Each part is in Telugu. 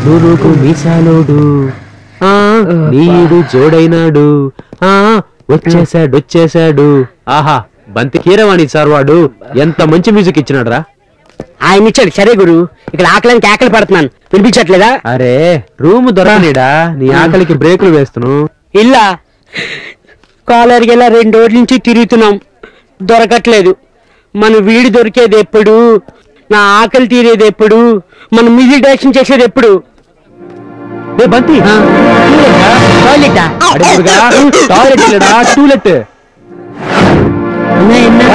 నూరుకు మీసాలోడు ఆ నీడు జోడైనాడు ఆ వచ్చేసాడు వచ్చేసాడు ఆహా బంతి కీరవాణి సార్ వాడు ఎంత మంచి మ్యూజిక్ ఇచ్చినాడు రా ఆయన ఇచ్చాడు సరే గురు ఇక్కడ ఆకలిని కేకలు పడుతున్నాను వినిపించట్లేదా అరే రూమ్ దొరకనీడా నీ ఆకలికి బ్రేకులు వేస్తున్నావు ఇల్లా కాలర్కి ఇలా రెండు రోజుల నుంచి తిరుగుతున్నాం దొరకట్లేదు మన వీడి దొరికేది ఎప్పుడు నా ఆకలి తీరేది ఎప్పుడు మన మ్యూజిక్ డైరెక్షన్ చేసేది ఎప్పుడు రే బంతి టాయిలెటా? అడుగురుగా, టాయిలెట్ లేడా టూలెట్ అన్నా, ఎన్నా?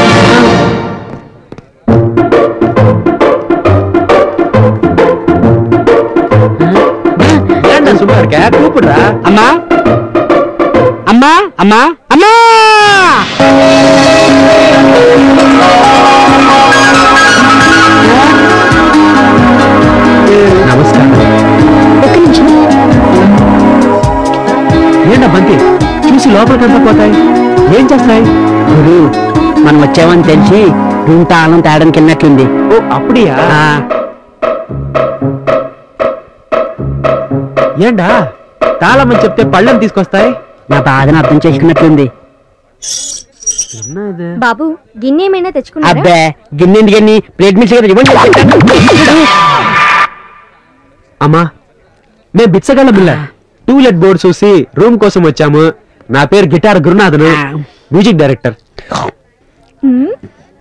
ஏன்டா சும்மா இருக்க கூப்பிடுறா అమ్మా అమ్మా అమ్మా అమ్మా నమస్కారం ఏంటా బంతి చూసి లోపలికంతా పోతాయి ఏం చేస్తాయి గురు మనం వచ్చామని తెలిసి రూమ్ తాళం తేడానికి వెళ్ళినట్లుంది ఓ అప్పుడియా ఆ, ఏండా తాళమని చెప్తే పళ్ళని తీసుకొస్తాయి నా బాధను అర్థం చేసుకున్నట్లుంది என்னது బాబు గిన్నె ఏమైనా తెచ్చుకున్నారా అబ్బే గిన్నె గిన్నె ప్లేట్ మిల్స్ కదా ఇవ్వండి అమ్మా మేము బిచ్చగళ్ళ బిల్ల టూలెట్ బోర్డు చూసి రూమ్ కోసం వచ్చాము నా పేరు గిటార్ గురునాథను మ్యూజిక్ డైరెక్టర్ హ్మ్?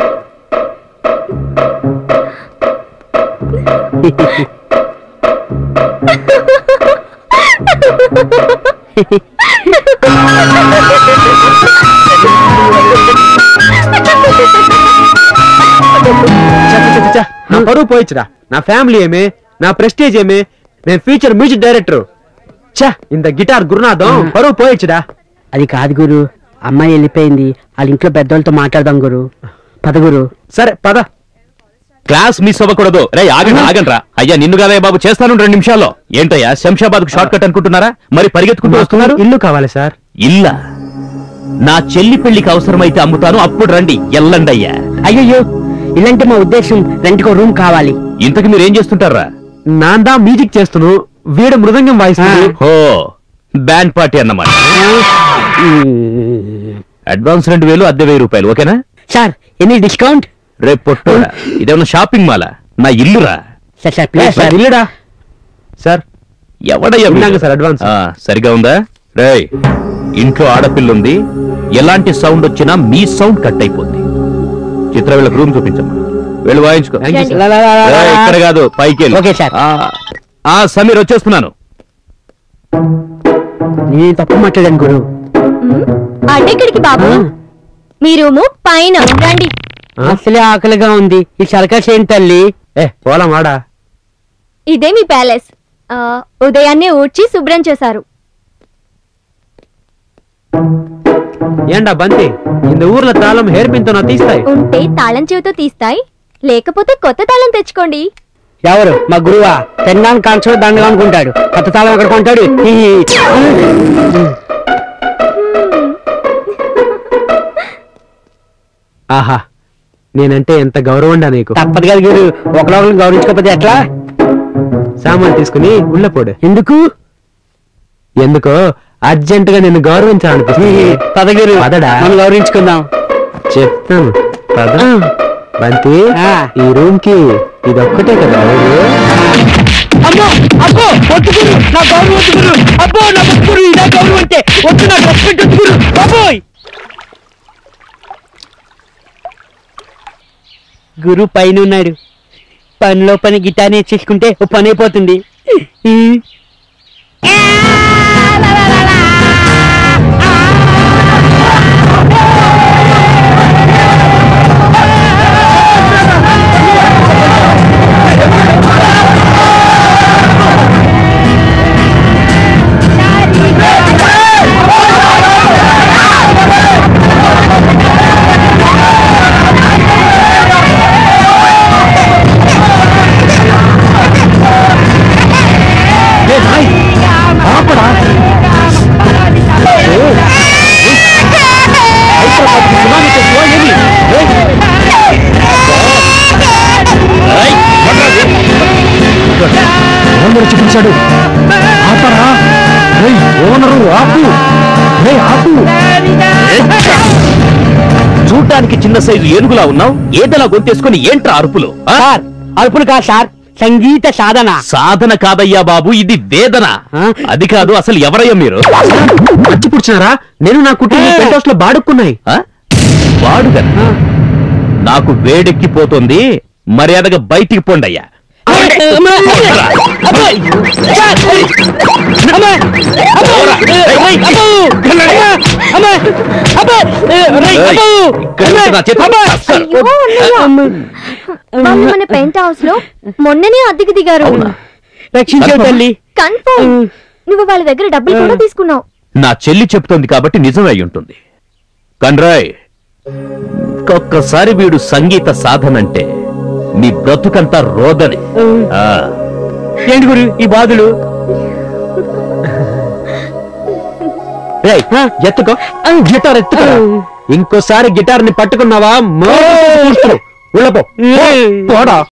చ, చ, చ, చ, నా పరువు పోయిచ్చురా నా ఫ్యామిలీ ఏమే నా ప్రెస్టేజ్ ఏమే నేను ఫ్యూచర్ మ్యూజిక్ డైరెక్టర్ చ ఇంత గిటార్ గురునాథం పరువు పోయిచ్చురా అది కాదు గురు అమ్మాయి వెళ్ళిపోయింది వాళ్ళ ఇంట్లో పెద్దోళ్ళతో మాట్లాడదాం గురు పద గురు సరే పద క్లాస్ మిస్ అవ్వకూడదు రే ఆగండి ఆగండి రా అయ్యా నిన్ను కాదే బాబు చేస్తాను రెండు నిమిషాల్లో ఏంటయ్యా శంషాబాద్ కు షార్ట్ కట్ అనుకుంటున్నారా మరి పరిగెత్తుకుంటూ వస్తున్నారు ఇల్లు కావాలి సార్ ఇల్లా నా చెల్లి పెళ్లికి అవసరమైతే అమ్ముతాను అప్పుడు రండి ఎల్లండి అయ్యా అయ్యయ్యో ఇలాంటి మా ఉద్దేశం రెంట్కో రూమ్ కావాలి ఇంతకు మీరు ఏం చేస్తుంటారా నాందా మ్యూజిక్ చేస్తును వీడు మృదంగం వాయిస్తున్నాడు హో బ్యాండ్ పార్టీ అన్నమాట అడ్వాన్స్ రెండు వేలు అద్దె వెయ్యి రూపాయలు ఓకేనా సార్ ఎనీ డిస్కౌంట్ రేపు పొట్టోడా ఇదేమన్నా షాపింగ్ మాలా నా ఇల్లురా sir sir please sir sir ఇల్లుడా సార్ ఎవడయ్యా వీడు? ఉన్నాగా సార్, అడ్వాన్స్. ఆ, సరిగా ఉందా రేయ్ ఇంట్లో ఆడపిల్ల ఉంది ఎలాంటి సౌండ్ వచ్చినా మీ సౌండ్ కట్ అయిపోద్ది చిత్ర వీళ్ళకి రూమ్ చూపించమ్మా వెళ్ళి వాయించుకో Thank you, sir. లా, లా, లా, లా, లా. రేయ్, ఇక్కడ కాదు పైకి వెళ్ళు. Okay, sir. ఆ, ఆ సమీర్ వచ్చేస్తున్నాను నేను తప్పు మాట్లాడాను గురు హ్మ్? అటెక్కడికి బాబు మీ రూము పైన రండి ఆ? అసలే ఆకలిగా ఉంది ఈ సర్కస్ ఏంటి తల్లి ఏ పోలాం ఆడా ఇదే మీ ప్యాలెస్ ఆ, ఉదయాన్నే ఊడ్చి శుభ్రం చేశారు ఏండా బంతి இந்த ஊர்ல తాళం హెయిర్ పిన్ తో నా తీస్తాయి ఉంటే తాళం చెవితో తీస్తాయి లేకపోతే కొత్త తాళం తెచ్చుకోండి ఎవరు మా గురువా తిన్నాను కాన్సో దండగా అనుకుంటాడు కొత్త తాళం ఎక్కడ కొంటాడు హీ. ఆహా నేనంటే ఎంత గౌరవండా నీకు తప్పదు కదా గురు ఒకరొకరు గౌరవించకపోతే ఎట్లా సామాన్ తీసుకుని ఉళ్ళపోడు ఎందుకు ఎందుకో అర్జెంట్ గా నిన్ను గౌరవించాలనిపిస్తుంది పద గురు పదడా? మనం గౌరవించుకుందాం చెప్తాను పద ఆ. బంతి ఆ. ఈ రూమ్ కి ఇదొక్కటే కదా ఊరు? అమ్మో అబ్బో వద్దు గురు నా గౌరవం వద్దు గురు అబ్బో నా వద్దు గురు ఇదా గౌరవం అంటే వద్దు నాకు రెస్పెక్ట్ వద్దు గురు అబ్బోయ్ గురు పైన ఉన్నాడు పనిలో పని గిటార్ నేర్చేసుకుంటే ఓ పని అయిపోతుంది ఈ. ఏ, నాయ్, ఆపడా. ఏ, ఏ, హైదరాబాద్కి సునామీ తెచ్చుకో, ఏమి? ఏ, ఏయ్, కొట్రా. ఓనర్ చూపించాడు ఆపరా రేయ్, ఓనరు ఆపు రేయ్, ఆపు చూడటానికి చిన్న సైజు ఏనుగులా ఉన్నావు ఏదలా గొంతేసుకుని ఏంట్రా అరుపులు ఆ? సార్ అరుపులు కాదు సార్ సంగీత సాధన సాధన కాదయ్యా బాబు ఇది వేదన ఆ? అది కాదు అసలు ఎవరయ్యా మీరు మంచి పుడిచినారా నేను నా కుటుంబ ఏ. పెంట్ హౌస్ లో బాడుక్కున్నాయి ఆ? వాడుగా నాకు వేడెక్కిపోతుంది మర్యాదగా బయటికి పోండయ్యా ఇక్కడ నుంచి నా చేతిలో అస్సలు. అయ్యో, అన్నయ్య. వాళ్ళు మన పెంట్ హౌస్ లో మొన్ననే అద్దెకి దిగారు రక్షించావు తల్లి కన్ఫర్మ్ నువ్వు వాళ్ళ దగ్గర డబ్బులు కూడా తీసుకున్నావు నా చెల్లి చెప్తోంది కాబట్టి నిజమే అయి ఉంటుంది కండ్రాయ్ ఒక్కసారి వీడు సంగీత సాధన అంటే నీ బ్రతుకంతా రోదనే ఆ, ఏంటి గురు ఈ బాధలు రేయ్, ఎత్తుకో గిటార్ ఎత్తుకో ఇంకోసారి గిటార్ ని పట్టుకున్నావా మోగుతూ కూర్చో. ఉళ్ళపో. పో. పోడా